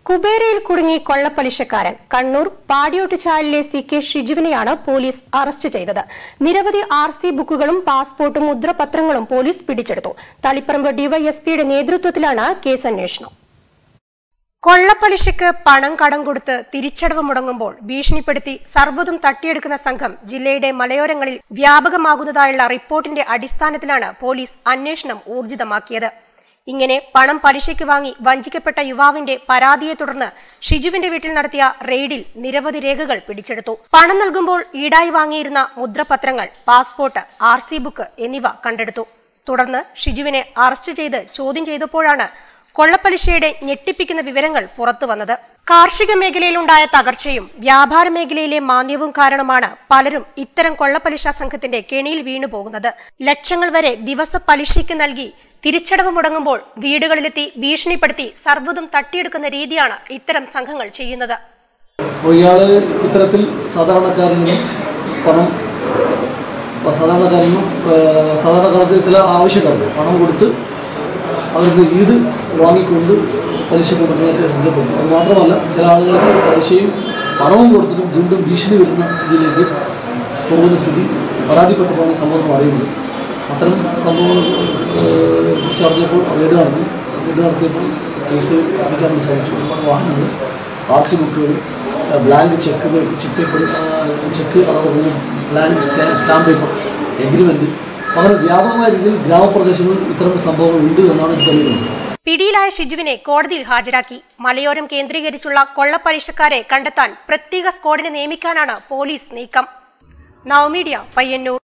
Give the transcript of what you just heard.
കുബേരയിൽ കുടുങ്ങി കൊള്ളപ്പലിശക്കാരൻ കണ്ണൂർ പാടിയോട്ട് ചാലിലെ സി കെ ഷിജുവിനെയാണ് പോലീസ് അറസ്റ്റ് ചെയ്തത് നിരവധി ആർ സി ബുക്കുകളും പാസ്പോർട്ടും മുദ്രപത്രങ്ങളും പോലീസ് പിടിച്ചെടുത്തു തളിപ്പറമ്പ് ഡിവൈഎസ്പിയുടെ നേതൃത്വത്തിലാണ് കേസന്വേഷണം കൊള്ളപ്പലിശയ്ക്ക് പണം കടം കൊടുത്ത് തിരിച്ചടവ് മുടങ്ങുമ്പോൾ ഭീഷണിപ്പെടുത്തി സർവ്വതും തട്ടിയെടുക്കുന്ന സംഘം ജില്ലയുടെ മലയോരങ്ങളിൽ വ്യാപകമാകുന്നതായുള്ള റിപ്പോർട്ടിന്റെ അടിസ്ഥാനത്തിലാണ് പോലീസ് അന്വേഷണം ഊർജിതമാക്കിയത് ഇങ്ങനെ പണം പലിശയ്ക്ക് വാങ്ങി വഞ്ചിക്കപ്പെട്ട യുവാവിന്റെ പരാതിയെ തുടർന്ന് ഷിജുവിന്റെ വീട്ടിൽ നടത്തിയ റെയ്ഡിൽ നിരവധി രേഖകൾ പിടിച്ചെടുത്തു പണം നൽകുമ്പോൾ ഈടായി വാങ്ങിയിരുന്ന മുദ്രപത്രങ്ങൾ പാസ്പോർട്ട് ആർ സി ബുക്ക് എന്നിവ കണ്ടെടുത്തു തുടർന്ന് ഷിജുവിനെ അറസ്റ്റ് ചെയ്ത് ചോദ്യം ചെയ്തപ്പോഴാണ് കൊള്ളപ്പലിശയുടെ ഞെട്ടിപ്പിക്കുന്ന വിവരങ്ങൾ പുറത്തു വന്നത് കാർഷിക മേഖലയിലുണ്ടായ തകർച്ചയും വ്യാപാര മേഖലയിലെ മാന്ദ്യവും കാരണമാണ് പലരും ഇത്തരം കൊള്ളപ്പലിശ സംഘത്തിന്റെ കെണിയിൽ വീണു പോകുന്നത് ലക്ഷങ്ങൾ വരെ ദിവസ പലിശയ്ക്ക് നൽകി തിരിച്ചടവ് മുടങ്ങുമ്പോൾ വീടുകളിലെത്തി ഭീഷണിപ്പെടുത്തി സർവ്വതും തട്ടിയെടുക്കുന്ന രീതിയാണ് ഇത്തരം സംഘങ്ങൾ ചെയ്യുന്നത് അപ്പോൾ ഇയാൾ ഇത്തരത്തിൽ സാധാരണക്കാരിൽ നിന്ന് പണം അപ്പോൾ സാധാരണക്കാരിൽ നിന്നും ഏഹ്, സാധാരണക്കാർക്ക് ചില ആവശ്യക്കാർക്ക് പണം കൊടുത്ത് അവർക്ക് ഈട് വാങ്ങിക്കൊണ്ട് പലിശ കൊടുക്കുന്നതിന് സിദ്ധപ്പെടുന്നു അത് മാത്രമല്ല ചില ആളുകൾക്ക് പലിശയും പണവും കൊടുത്തിട്ടും വീണ്ടും ഭീഷണി വരുന്ന സ്ഥിതിയിലേക്ക് പോകുന്ന സ്ഥിതി പരാതിപ്പെട്ടപ്പോഴാണ് ഈ സംഭവം അറിയുന്നത് അത്തരം സംഭവങ്ങൾ ഏഹ്, കുറിച്ച് അറിഞ്ഞപ്പോൾ റെയ്ഡ് നടത്തി റെയ്ഡ് നടത്തിയപ്പോൾ കേസ് അടിക്കാൻ വേണ്ടി സാധിച്ചു ഒരുപാട് വാഹനങ്ങൾ ആർ സി ബുക്കുകൾ ബ്ലാങ്ക് ചെക്കുകൾ ചെക്ക് പേപ്പർ ചെക്ക് അതോടൊപ്പം ബ്ലാങ്ക് സ്റ്റാമ്പ് പേപ്പർ എഗ്രിമെൻറ്റ് അങ്ങനെ വ്യാപകമായ രീതിയിൽ ഗ്രാമപ്രദേശങ്ങളിൽ ഇത്തരം സംഭവങ്ങൾ ഉണ്ട് എന്നാണ് എനിക്ക് തെളിയുന്നത് പിടിയിലായ ഷിജുവിനെ കോടതിയിൽ ഹാജരാക്കി മലയോരം കേന്ദ്രീകരിച്ചുള്ള കൊള്ളപ്പലിശക്കാരെ കണ്ടെത്താൻ പ്രത്യേക സ്ക്വാഡിനെ നിയമിക്കാനാണ് പോലീസ് നീക്കം നവമീഡിയ പയ്യന്നൂർ